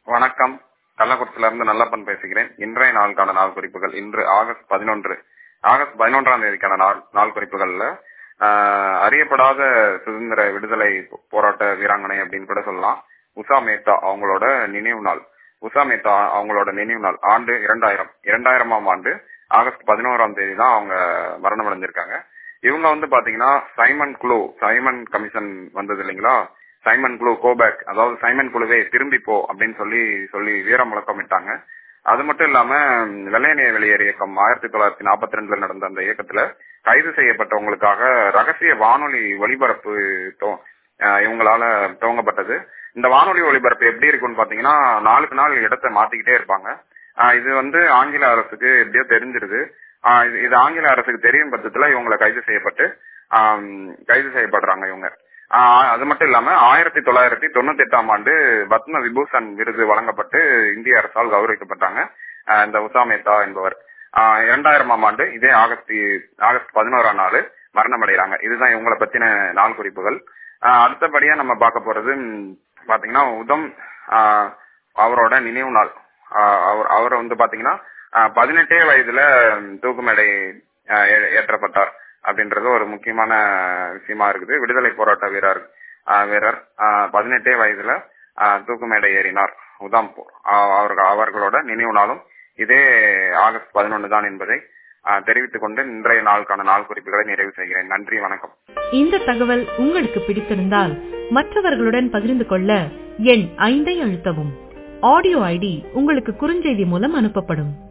வணக்கம் கள்ளக்குறிச்சியில இருந்து நல்லப்பன் பேசுகிறேன் இன்றைய நாளுக்கான நாள் குறிப்புகள் இன்று ஆகஸ்ட் பதினொன்று ஆகஸ்ட் பதினொன்றாம் தேதிக்கான நாள் நாள் குறிப்புகள்ல ஆஹ், அறியப்படாத சுதந்திர விடுதலை போ- போராட்ட வீராங்கனை அப்படின்னு கூட சொல்லலாம் உஷா மேத்தா அவங்களோட நினைவு நாள் உஷா மேத்தா அவங்களோட நினைவு நாள் ஆண்டு இரண்டாயிரம் இரண்டாயிரமாம் ஆண்டு ஆகஸ்ட் பதினோராம் தேதி தான் அவங்க மரணம் அடைஞ்சிருக்காங்க இவங்க வந்து பாத்தீங்கன்னா சைமன் குளூ சைமன் கமிஷன் வந்தது இல்லைங்களா சைமன் குளூ கோபேக் அதாவது சைமன் குழுவே திரும்பி போ அப்படின்னு சொல்லி சொல்லி வீர முழக்கமிட்டாங்க அது மட்டும் இல்லாம ம், வெள்ளையனைய வெளியேறு இயக்கம் ஆயிரத்தி தொள்ளாயிரத்தி நாற்பத்தி ரெண்டுல நடந்த அந்த இயக்கத்துல கைது செய்யப்பட்டவங்களுக்காக ரகசிய வானொலி ஒலிபரப்பு துவ- அஹ், இவங்களால துவங்கப்பட்டது இந்த வானொலி ஒலிபரப்பு எப்படி இருக்கும்னு பாத்தீங்கன்னா நாளுக்கு நாள் இடத்தை மாத்திக்கிட்டே இருப்பாங்க ஆஹ், இது வந்து ஆங்கில அரசுக்கு எப்படியோ தெரிஞ்சிருது ஆஹ், இது- இது ஆங்கில அரசுக்கு தெரியும் பட்சத்துல இவங்களை கைது செய்யப்பட்டு ஆம், கைது செய்யப்படுறாங்க இவங்க ஆஹ் அது மட்டும் இல்லாம ஆயிரத்தி தொள்ளாயிரத்தி தொண்ணூத்தி எட்டாம் ஆண்டு பத்ம விபூஷன் விருது வழங்கப்பட்டு இந்திய அரசால் கௌரவிக்கப்பட்டாங்க ஆஹ் இந்த உஷா மேத்தா என்பவர் ஆஹ் இரண்டாயிரமாம் ஆண்டு இதே ஆகஸ்ட் ஆகஸ்ட் பதினோராம் நாள் மரணம் அடைகிறாங்க இதுதான் இவங்களை பத்தின நாள் குறிப்புகள் ஆஹ் அடுத்தபடியா நம்ம பார்க்க போறது ம், பாத்தீங்கன்னா உதம் ஆஹ் அவரோட நினைவு நாள் ஆஹ் அவர் அவர் வந்து பாத்தீங்கன்னா ஆஹ் பதினெட்டே வயதுல ம், தூக்கு மேடை ஆஹ் ஏ- ஏற்றப்பட்டார் அப்படின்றது ஒரு முக்கியமான விஷயமா இருக்குது விடுதலை போராட்ட வீரர் ஆஹ் வீரர் ஆஹ் பதினெட்டே வயதுல ஆஹ் தூக்கு மேடை ஏறினார் உதாம்பூர் ஆஹ் அவர்கள் அவர்களோட நினைவு நாளும் இதே ஆகஸ்ட் பதினொன்று தான் என்பதை ஆஹ் தெரிவித்துக் கொண்டு இன்றைய நாளுக்கான நாள் குறிப்புகளை நிறைவு செய்கிறேன் நன்றி வணக்கம் இந்த தகவல் உங்களுக்கு பிடித்திருந்தால் மற்றவர்களுடன் பகிர்ந்து கொள்ள எண் ஐந்தை அழுத்தவும் ஆடியோ ஐடி உங்களுக்கு குறுஞ்செய்தி மூலம் அனுப்பப்படும்